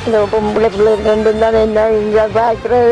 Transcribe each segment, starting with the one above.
இந்த பொம்பளை பிள்ளை ரெண்டும் தான் என்ன இங்கே பார்க்குறது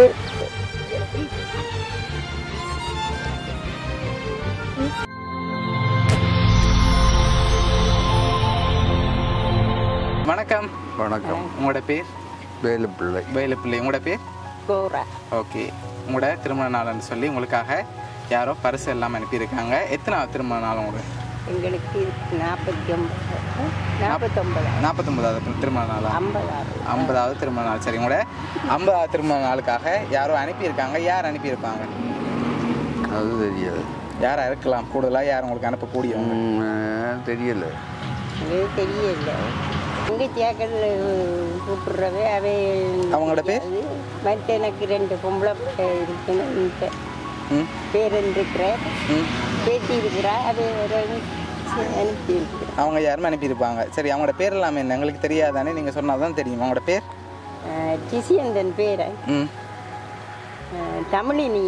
வணக்கம் வணக்கம் உங்களோட பேர் வேலுப்பிள்ளை வேலுப்பிள்ளை உங்களோட பேர் போகிறா ஓகே உங்களோட திருமண நாள்னு சொல்லி உங்களுக்காக யாரோ பரிசு எல்லாம் அனுப்பியிருக்காங்க எத்தனாவது திருமண நாள் உங்களுக்கு எங்களுக்கு நாற்பத்தி ஒன்பது நாற்பத்தொம்பது நாற்பத்தொம்பதாவது திருமண நாளா ஐம்பதாறு ஐம்பதாவது திருமண நாள் சரி உங்களோட ஐம்பதாவது திருமண நாளுக்காக யாரோ அனுப்பியிருக்காங்க யார் அனுப்பியிருப்பாங்க அது தெரியாது யாரா இருக்கலாம் கூடுதலாக யார் உங்களுக்கு அனுப்பக்கூடியவங்க ம், தெரியல அது தெரியல தங்கச்சியாக்கள் கூப்பிடுறவே அவை அவங்களோட பேர்? அது மற்ற எனக்கு ரெண்டு பொம்பளை பிள்ளை இருக்குன்னு இந்த ம் பேரன் இருக்கிற ம் பேத்தி இருக்கிறா அது ஒரு அனுப்பி இருக்கிறேன் அவங்க யாருமே அனுப்பியிருப்பாங்க சரி அவங்களோட பேர் எல்லாமே என்ன எங்களுக்கு தெரியாதானே நீங்கள் சொன்னால் தான் தெரியும் அவங்களோட பேர் கிசியந்தன் பேரை ம் அஹ், தமிழினி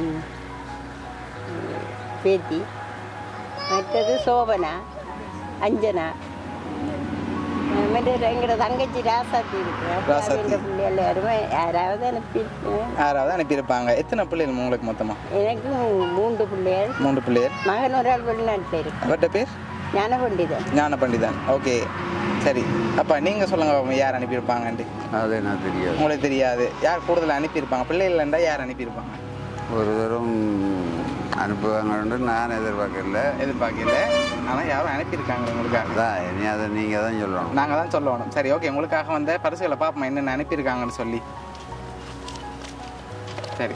அஹ், பேத்தி மற்றது சோபனா அஞ்சனா அஹ், மற்றது எங்களோட தங்கச்சி ராசாத்தி இருக்கிறார் ராசாத்தி. எங்கள் பிள்ளைகள் யாருமே யாராவது அனுப்பியிருக்கேன் யாராவது அனுப்பியிருப்பாங்க எத்தனை பிள்ளைகள் உங்களுக்கு மொத்தமாக எனக்கு மூன்று பிள்ளைகள் மூன்று பிள்ளைகள் மகன் ஒரு ஆள் வெளிநாட்டில் இருக்கு அவர்கிட்ட பேர் ஞான பண்டிதன் ஞான பண்டிதன் ஓகே சரி அப்போ நீங்கள் சொல்லுங்க பாப்போம், யார் அனுப்பியிருப்பாங்கன்ட்டு அது என்ன தெரியாது உங்களுக்கு தெரியாது யார் கூடுதல் அனுப்பியிருப்பாங்க பிள்ளைகள் இருந்தால் யார் அனுப்பியிருப்பாங்க ஒரு தரம் அனுப்புவாங்கன்னு நான் எதிர்பார்க்கல எதிர்பார்க்கல ஆனால் யாரும் அனுப்பியிருக்காங்க உங்களுக்காக அதான் இனி அதை நீங்கள் தான் சொல்லணும் நாங்கள் தான் சொல்லணும் சரி ஓகே உங்களுக்காக வந்த பரிசுகளை பார்ப்போம் என்னென்ன அனுப்பியிருக்காங்கன்னு சொல்லி சரி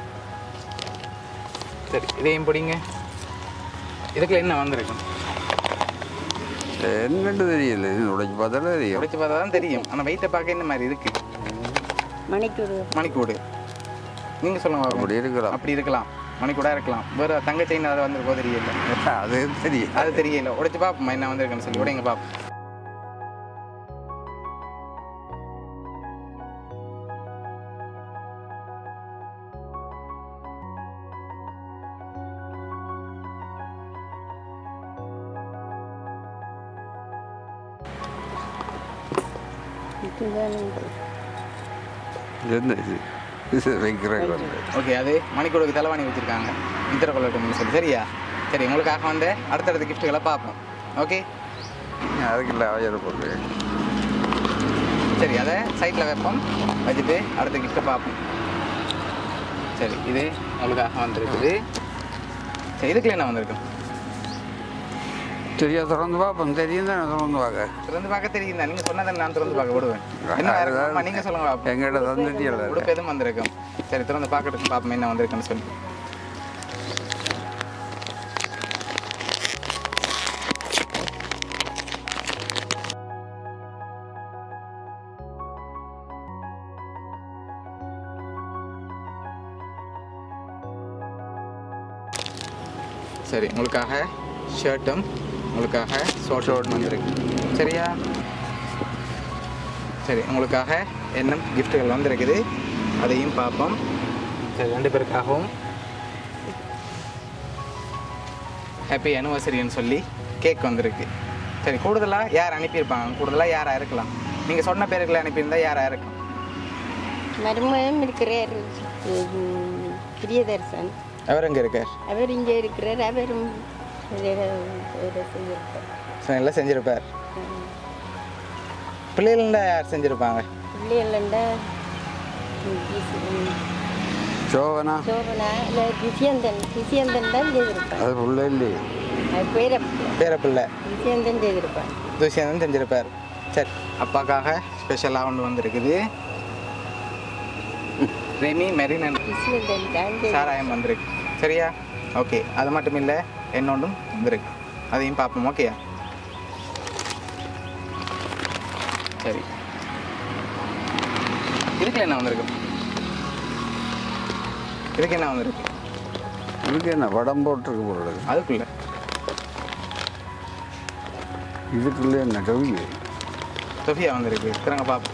சரி இதையும் பிடிங்க இதுக்குள்ள என்ன வந்திருக்கும் என்னட்டு தெரியல இது உடைச்சு பார்த்தாலே தெரியும் உடைச்சு பார்த்தா தான் தெரியும் ஆனால் வெயிட்டை பார்க்க இந்த மாதிரி இருக்கு மணிக்கூர் மணிக்கூடு நீங்கள் சொல்லுங்க பாப்போம். அப்படி இருக்கலாம் அப்படி இருக்கலாம் மணிக்கூடா இருக்கலாம் வேற தங்க செயின் அதில் வந்திருக்கோ தெரியல அது தெரியும் அது தெரியல உடைச்சு பார்ப்போம் என்ன வந்திருக்குன்னு சொல்லி உடைங்க பார்ப்போம் இதுதான் என்ன இது இது வைக்கிறேன் வந்து ஓகே அது மணிக்கூடுக்கு தலைவாணி வச்சுருக்காங்க இத்தர கொள்ளட்டும்னு சொல்லி சரியா சரி உங்களுக்காக வந்து அடுத்தடுத்த கிஃப்ட்டுகளை பார்ப்போம் ஓகே அதுக்கு இல்லை அவசர பொருள் சரி அதை சைட்டில் வைப்போம் வச்சுட்டு அடுத்த கிஃப்ட்டை பார்ப்போம் சரி இது உங்களுக்காக வந்திருக்குது சரி இதுக்குள்ள என்ன வந்திருக்கு தெரியா திறந்து பார்ப்போம் தெரியும் தானே திறந்து பார்க்க திறந்து பார்க்க தெரியுதா நீங்கள் சொன்னதை நான் திறந்து பார்க்க விடுவேன் என்ன வேற இருக்குமா? நீங்க சொல்லுங்க பார்ப்போம் எங்கிட்ட தந்துட்டியல உடுப்பு எதுவும் வந்திருக்கும் சரி திறந்து பார்க்கறதுக்கு பார்ப்போம் என்ன வந்திருக்குன்னு சொல்லி சரி உங்களுக்காக ஷர்ட்டும் உங்களுக்காக ஷார்ட் ஷார்ட் வந்திருக்கு சரியா சரி உங்களுக்காக என்ன கிஃப்ட்டுகள் வந்திருக்குது அதையும் பார்ப்போம் சரி ரெண்டு பேருக்காகவும் ஹாப்பி அனிவர்சரின்னு சொல்லி கேக் வந்திருக்கு சரி கூடுதலாக யார் அனுப்பியிருப்பாங்க கூடுதலாக யாராக இருக்கலாம் நீங்கள் சொன்ன பேருக்குள்ள அனுப்பியிருந்தா யாராக இருக்கும் மருமகம் இருக்கிறார் உம், பிரியதர்சன் அவர் எங்கே இருக்கார் அவர் இங்கே இருக்கிறார் அவரும் வேற வேற செய்யிருக்கார் ஸோ எல்லாம் செஞ்சுருப்பார் பிள்ளைகள்ண்டா யார் செஞ்சுருப்பாங்க பிள்ளைகள்ண்டா சோவனா சோபனா இல்லை கிசியந்தன் கிசியந்தன் தான் செய்திருப்பான் அது உள்ள இல்லையே அது பேர பேரப்பிள்ளை கிசியந்தன் செய்திருப்பான் தூசியானந்தன் செஞ்சிருப்பார் சரி அப்பாக்காக ஸ்பெஷலாக ஒன்று வந்திருக்குது ரெமி மெரின் அண்ட் கிசியந்தன் தான் செய்தி- சாராயம் வந்திருக்கு சரியா ஓகே அது மட்டும் இல்லை என்னொன்றும் வந்திருக்கு அதையும் பார்ப்போம் ஓகேயா சரி இதுக்கு என்ன வந்திருக்கு இதுக்கு என்ன வந்திருக்கு இதுக்கு என்ன படம் போட்டிருக்கு பொருள் அதுக்குள்ள இதுக்குள்ள என்ன கவி சொஃபியா வந்திருக்கு திருங்க பார்ப்போம்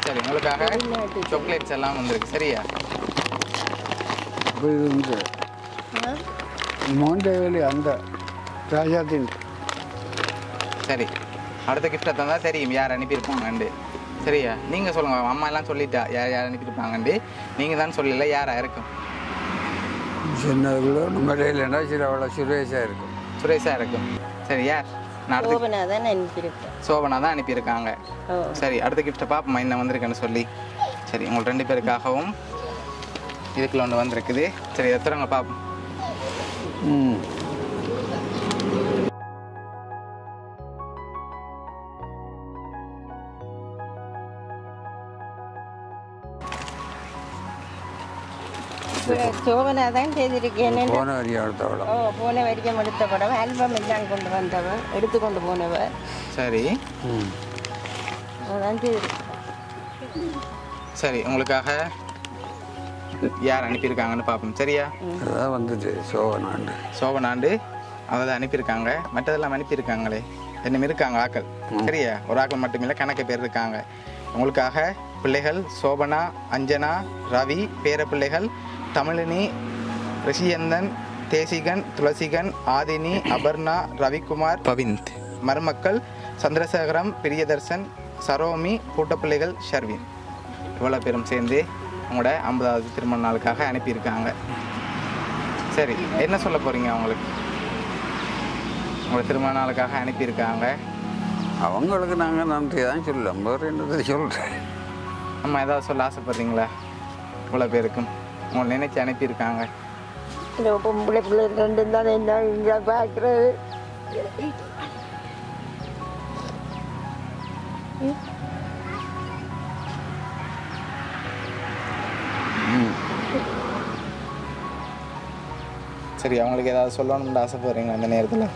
சரி உங்களுக்காக வெளிநாட்டு சாக்லேட்ஸ் எல்லாம் வந்திருக்கு சரியா അപ്പോൾ ഇത് ഉണ്ട് ஆ? മോൻ്റെ വേലി അന്ത രാജാത്തിൻ്റെ சரி அடுத்த கிஃப்ட்டை தந்தா தெரியும் யார் அனுப்பியிருப்பாங்கண்டு சரியா நீங்கள் சொல்லுங்கள் அம்மா எல்லாம் சொல்லிட்டா யார் யார் அனுப்பியிருப்பாங்கண்டு நீங்கள் தான் சொல்லல யாராக இருக்கும் சின்னதுக்குள்ள நம்ம இல்லைன்னா சில அவ்வளோ சுரேஷாக இருக்கும் சுரேஷாக இருக்கும் சரி யார் நான் அடுத்த சோபனா தான் அனுப்பியிருப்பேன் சோபனா தான் அனுப்பியிருக்காங்க ஓ சரி அடுத்த கிஃப்ட்டை பார்ப்போமா என்ன வந்திருக்குன்னு சொல்லி சரி உங்கள் ரெண்டு பேருக்காகவும் இதுக்குள்ள ஒன்று வந்திருக்குது சரி எத்தனைங்க பார்ப்போம் ம் சோபனா தான் செய்திருக்கேன் போன வரையும் அடுத்தவளம் ஓ போன வரைக்கும் எடுத்த படம் ஆல்பம் எல்லாம் கொண்டு வந்தவ எடுத்து கொண்டு போனவ சரி ம் அதான் செய்திருக்கேன் சரி உங்களுக்காக யார் அனுப்பியிருக்காங்கன்னு பார்ப்போம் சரியா அதான் வந்துட்டு சோகனாண்டு சோபனாண்டு அதை அனுப்பியிருக்காங்க மற்றதெல்லாம் அனுப்பியிருக்காங்களே என்னமே இருக்காங்க ஆக்கள் சரியா ஒரு ஆக்கள் மட்டுமில்லை கணக்கு பேர் இருக்காங்க உங்களுக்காக பிள்ளைகள் சோபனா அஞ்சனா ரவி பேர பிள்ளைகள் தமிழினி ரிஷியந்தன் தேசிகன் துளசிகன் ஆதினி அபர்ணா ரவிக்குமார் பவிந்த் மருமக்கள் சந்திரசேகரம் பிரியதர்சன் சரோமி கூட்டப்பிள்ளைகள் ஷர்வின் இவ்வளோ பேரும் சேர்ந்து உங்களோட ஐம்பதாவது திருமண நாளுக்காக அனுப்பியிருக்காங்க சரி என்ன சொல்ல போகிறீங்க அவங்களுக்கு உங்களோட திருமண நாளுக்காக அனுப்பியிருக்காங்க அவங்களுக்கு நாங்கள் நன்றி தான் சொல்லலாம் வேறு என்னத்தை சொல்கிறேன் அம்மா ஏதாவது சொல்ல ஆசைப்படுறீங்களா இவ்வளோ பேருக்கும் உங்களை நினைச்சு அனுப்பியிருக்காங்க இந்த பொம்பளை பிள்ளை ரெண்டு தான் என்ன இங்கே பார்க்குறது சரி அவங்களுக்கு ஏதாவது சொல்லணும்னு ஆசைப்படுறீங்களா அந்த நேரத்தில்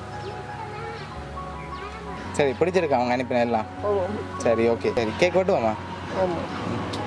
சரி பிடிச்சிருக்கா அவங்க அனுப்பின எல்லாம் ஆமாம் சரி ஓகே சரி கேக் வெட்டுவோமா ஆமாம்